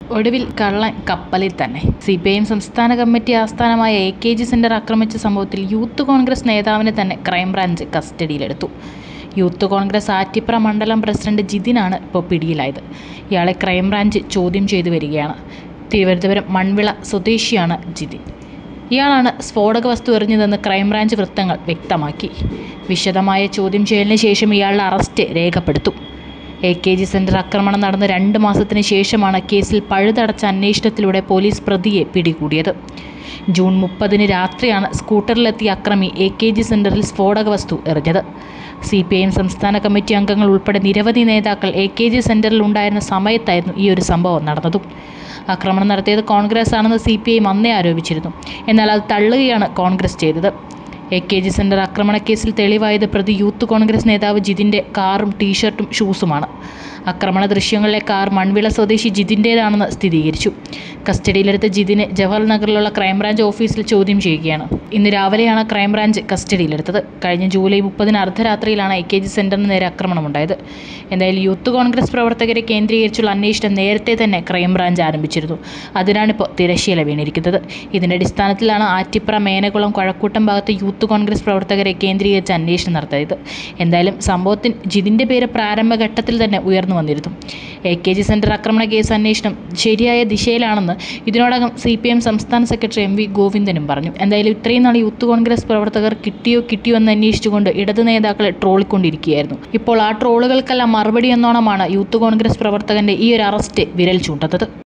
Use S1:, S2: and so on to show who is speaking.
S1: ഒടുവിൽ കള്ളൻ കപ്പലിൽ തന്നെ സി പി ഐ എം സംസ്ഥാന കമ്മിറ്റി ആസ്ഥാനമായ എ കെ ജി സെന്റർ ആക്രമിച്ച സംഭവത്തിൽ യൂത്ത് കോൺഗ്രസ് നേതാവിനെ തന്നെ ക്രൈംബ്രാഞ്ച് കസ്റ്റഡിയിലെടുത്തു യൂത്ത് കോൺഗ്രസ് ആറ്റിപ്ര മണ്ഡലം പ്രസിഡന്റ് ജിതിനാണ് ഇപ്പോൾ പിടിയിലായത് ഇയാളെ ക്രൈംബ്രാഞ്ച് ചോദ്യം ചെയ്തു വരികയാണ് തിരുവനന്തപുരം മൺവിള സ്വദേശിയാണ് ജിതിൻ ഇയാളാണ് സ്ഫോടക വസ്തു എറിഞ്ഞതെന്ന് ക്രൈംബ്രാഞ്ച് വൃത്തങ്ങൾ വ്യക്തമാക്കി വിശദമായ ചോദ്യം ചെയ്യലിന് ശേഷം ഇയാളുടെ അറസ്റ്റ് രേഖപ്പെടുത്തും എ കെ ജി സെന്റർ ആക്രമണം നടന്ന് രണ്ട് മാസത്തിന് ശേഷമാണ് കേസിൽ പഴുതടച്ച അന്വേഷണത്തിലൂടെ പോലീസ് പ്രതിയെ പിടികൂടിയത് ജൂൺ മുപ്പതിന് രാത്രിയാണ് സ്കൂട്ടറിലെത്തിയ അക്രമി എ കെ ജി സെന്ററിൽ സ്ഫോടക വസ്തു എറിഞ്ഞത് സി പി ഐ എം സംസ്ഥാന കമ്മിറ്റി അംഗങ്ങൾ ഉൾപ്പെടെ നിരവധി നേതാക്കൾ എ കെ ജി സെന്ററിൽ ഉണ്ടായിരുന്ന സമയത്തായിരുന്നു ഈ ഒരു സംഭവം നടന്നതും ആക്രമണം നടത്തിയത് കോൺഗ്രസ് ആണെന്ന് സി പി ഐ അന്നേ ആരോപിച്ചിരുന്നു എന്നാൽ അത് തള്ളുകയാണ് കോൺഗ്രസ് ചെയ്തത് എ കെ ജി സെന്റർ ആക്രമണക്കേസിൽ തെളിവായത് പ്രതി യൂത്ത് കോൺഗ്രസ് നേതാവ് ജിതിൻ്റെ കാറും ടീഷർട്ടും ഷൂസുമാണ് ആക്രമണ ദൃശ്യങ്ങളിലെ കാർ മൺവിള സ്വദേശി ജിതിൻ്റേതാണെന്ന് സ്ഥിരീകരിച്ചു കസ്റ്റഡിയിലെടുത്ത ജിതിനെ ജവഹർ നഗറിലുള്ള ക്രൈംബ്രാഞ്ച് ഓഫീസിൽ ചോദ്യം ചെയ്യുകയാണ് ഇന്ന് രാവിലെയാണ് ക്രൈംബ്രാഞ്ച് കസ്റ്റഡിയിലെടുത്തത് കഴിഞ്ഞ ജൂലൈ മുപ്പതിന് അർദ്ധരാത്രിയിലാണ് എ കെ ജി സെന്ററിന് നേരെ ആക്രമണമുണ്ടായത് എന്തായാലും യൂത്ത് കോൺഗ്രസ് പ്രവർത്തകരെ കേന്ദ്രീകരിച്ചുള്ള അന്വേഷണം നേരത്തെ തന്നെ ക്രൈംബ്രാഞ്ച് ആരംഭിച്ചിരുന്നു അതിനാണിപ്പോൾ തിരശ്ശീല വീണിരിക്കുന്നത് ഇതിൻ്റെ അടിസ്ഥാനത്തിലാണ് ആറ്റിപ്ര മേനകുളം കഴക്കൂട്ടം ഭാഗത്ത് യൂത്ത് കോൺഗ്രസ് പ്രവർത്തകരെ കേന്ദ്രീകരിച്ച് അന്വേഷണം നടത്തിയത് എന്തായാലും സംഭവത്തിന് ജിതിൻ്റെ പേര് പ്രാരംഭഘട്ടത്തിൽ തന്നെ ഉയർന്നു വന്നിരുന്നു എ കെ ജി സെൻറ്റർ ആക്രമണ കേസ് അന്വേഷണം ശരിയായ ദിശയിലാണെന്ന് ഇതിനോടകം സി പി എം സംസ്ഥാന സെക്രട്ടറി എം വി ഗോവിന്ദനും പറഞ്ഞു എന്തായാലും ഇത്രയും നാൾ യൂത്ത് കോൺഗ്രസ് പ്രവർത്തകർ കിട്ടിയോ കിട്ടിയോ എന്ന് അന്വേഷിച്ചുകൊണ്ട് ഇടത് നേതാക്കളെ ട്രോളിക്കൊണ്ടിരിക്കുകയായിരുന്നു ഇപ്പോൾ ആ ട്രോളുകൾക്കെല്ലാം മറുപടി എന്നോണമാണ് യൂത്ത് കോൺഗ്രസ് പ്രവർത്തകന്റെ ഈ ഒരു അറസ്റ്റ് വിരൽ ചൂണ്ടുന്നത്